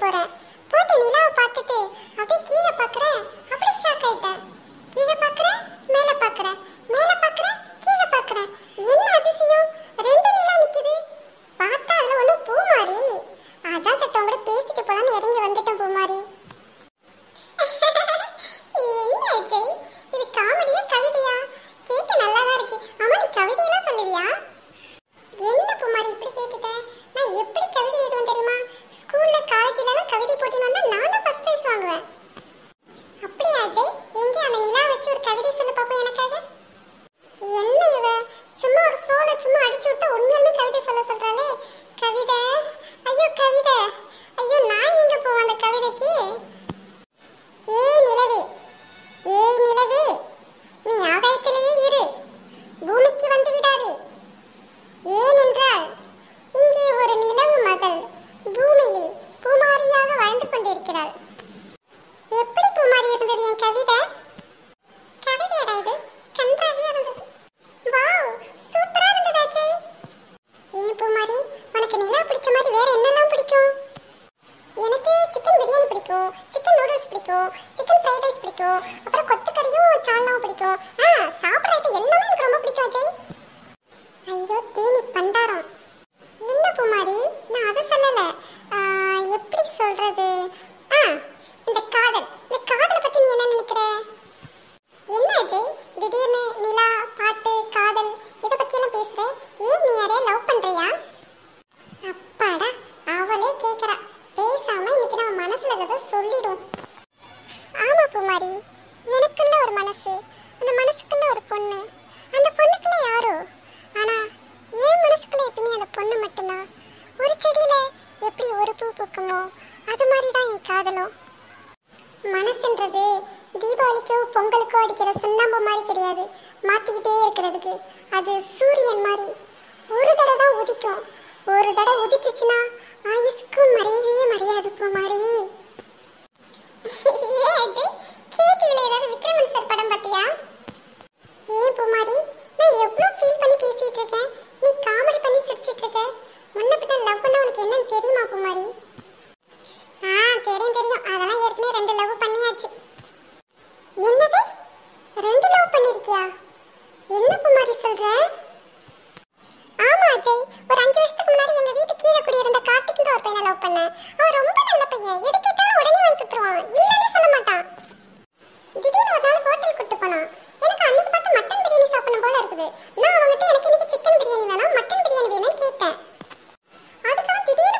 போறேன் போயிட்டு நிலாவை பார்த்துட்டு அப்படியே கீழே பார்க்கறேன் அப்படியே ஷாக் ஆயிட்டேன் கீழே பார்க்கறேன் மேலே பார்க்கறேன் மேலே பார்க்கறேன் கீழே பார்க்கறேன் என்ன அதிசயம் ரெண்டு நிலா நிக்குது பார்த்தா அதுல ஒண்ணு பூமாரி அதான் சத்த உங்களோட பேசிட்டு போலான்னு இறங்கி வந்துட்டேன் பூமாரி என்ன அஜய் இது காமெடியா கவிதையா கேட்க நல்லா தான் இருக்கு ஆமா நீ கவிதையெல்லாம் சொல்லுவியா என்ன குமாரி இப்படி கேட்டுட்ட நான் எப்படி கவிதை எழுதுவேன் தெரியுமா ஸ்கூல்ல காலேஜ்ல எல்லாம் கவிதை போட்டி வந்தா நான் தான் ஃபர்ஸ்ட் பிரைஸ் வாங்குவேன் அப்படியா அஜய் எங்க அந்த நிலா வச்சு ஒரு கவிதை சொல்ல பாப்போம் எனக்காக என்ன இவ சும்மா ஒரு ஃப்ளோல சும்மா அடிச்சு விட்டு உண்மையாலுமே கவிதை சொல்ல சொல்றாளே கவிதை ஐயோ கவிதை ஐயோ நான் எங்க போவேன் அந்த கவிதைக்கு ஏய் நிலவே ஏய் நிலவே நீ ஆகாயத்திலேயே இரு பூமிக்கு வந்து விடாதே ஏனென்றால் இங்கே ஒரு நிலவு மகள் பூமியில் பூமாரியாக வாழ்ந்து கொண்டிருக்கிறாள் எப்படி பூமாரி இருந்தது என் கவிதை கவிதையடா இது கன்றாவியா இருந்தது வாவ் சூப்பரா இருந்தது அஜய் ஏன் பூமாரி உனக்கு நிலா பிடிச்ச மாதிரி வேற என்னெல்லாம் பிடிக்கும் எனக்கு சிக்கன் பிரியாணி பிடிக்கும் சிக்கன் நூடுல்ஸ் பிடிக்கும் சிக்கன் ஃப்ரைட் ரைஸ் பிடிக்கும் அப்புறம் கொத்துக்கறியும் சால்னாவும் பிடிக்கும் ஆ சாப்பிட்ற ஐட்டம் எல்லாமே எனக்கு ரொம்ப பிடிக்கும் அஜய் ஐயோ தேனி பண்டாரம் இல்ல பூமாரி நான் அதை சொல்லல ஆ, எப்படி சொல்றது ஆ இந்த காதல் இந்த காதலை பத்தி நீ என்ன நினைக்கிற என்ன அஜய் திடீர்னு நிலா பாட்டு காதல் இதை பத்தி எல்லாம் பேசுற ஏன் நீ யாரையா லவ் பண்றியா அப்பாடா அவளே கேக்குறா பேசாம இன்னைக்கு நம்ம மனசுல இருக்கிறத சொல்லிடும் ஆமா குமாரி எனக்குள்ள ஒரு மனசு அந்த மனசுக்குள்ள ஒரு பொண்ணு அந்த பொண்ணுக்குள்ள யாரோ ஆனா என் மனசுக்குள்ள எப்பவுமே அந்த பொண்ணு மட்டும்தான் ஒரு செடியில எப்படி ஒரு பூ பூக்குமோ அது மாதிரி தான் என் காதலும் மனசுன்றது தீபாவளிக்கோ பொங்கலுக்கோ அடிக்கிற சுண்ணாம்பு மாதிரி கிடையாது மாத்திக்கிட்டே இருக்கிறதுக்கு அது சூரியன் மாதிரி ஒரு தடவை தான் உதிக்கும் ஒரு தடவை உதிச்சுச்சுன்னா ஆயுசுக்கு மறையவே மறையாது குமாரி ஏன் அது கேடிவில ஏதாவது விக்ரமன் சார் படம் பார்த்தியா ஏன் பூமாரி நான் எவ்வளோ ஃபீல் பண்ணி பேசிட்டு இருக்கேன் நீ காமெடி பண்ணி சிரிச்சிட்டு இருக்க முன்ன பின்ன லவ் பண்ண உனக்கு என்னன்னு தெரியுமா பூமாரி ஆ தெரியும் தெரியும் அதெல்லாம் ஏற்கனவே ரெண்டு லவ் பண்ணியாச்சு என்னது ரெண்டு லவ் பண்ணிருக்கியா என்ன குமாரி சொல்ற ஆமா அஜய் ஒரு அஞ்சு வருஷத்துக்கு முன்னாடி எங்க வீட்டு கீழே குடியிருந்த கார்த்திக்ன்ற ஒரு பையனை லவ் பண்ணேன் அவன் ரொம்ப நல்ல பையன் எது கேட்டாலும் உடனே வாங்கி கொடுத்துருவான் இல்லைன்னு சொல்ல மாட்டான் திடீர்னு ஒரு நாள் ஹோட்டல் கூட்டு போனான் எனக்கு அன்னைக்கு பார்த்து மட்டன் பிரியாணி சாப்பிடணும் போல இருக்குது நான் அவங்ககிட்ட எனக்கு இன்னைக்கு சிக்கன் பிரியாணி வேணாம் மட்டன் பிரியாணி வேணும்னு கேட்டேன் அதுக்கு அவன் திடீர்னு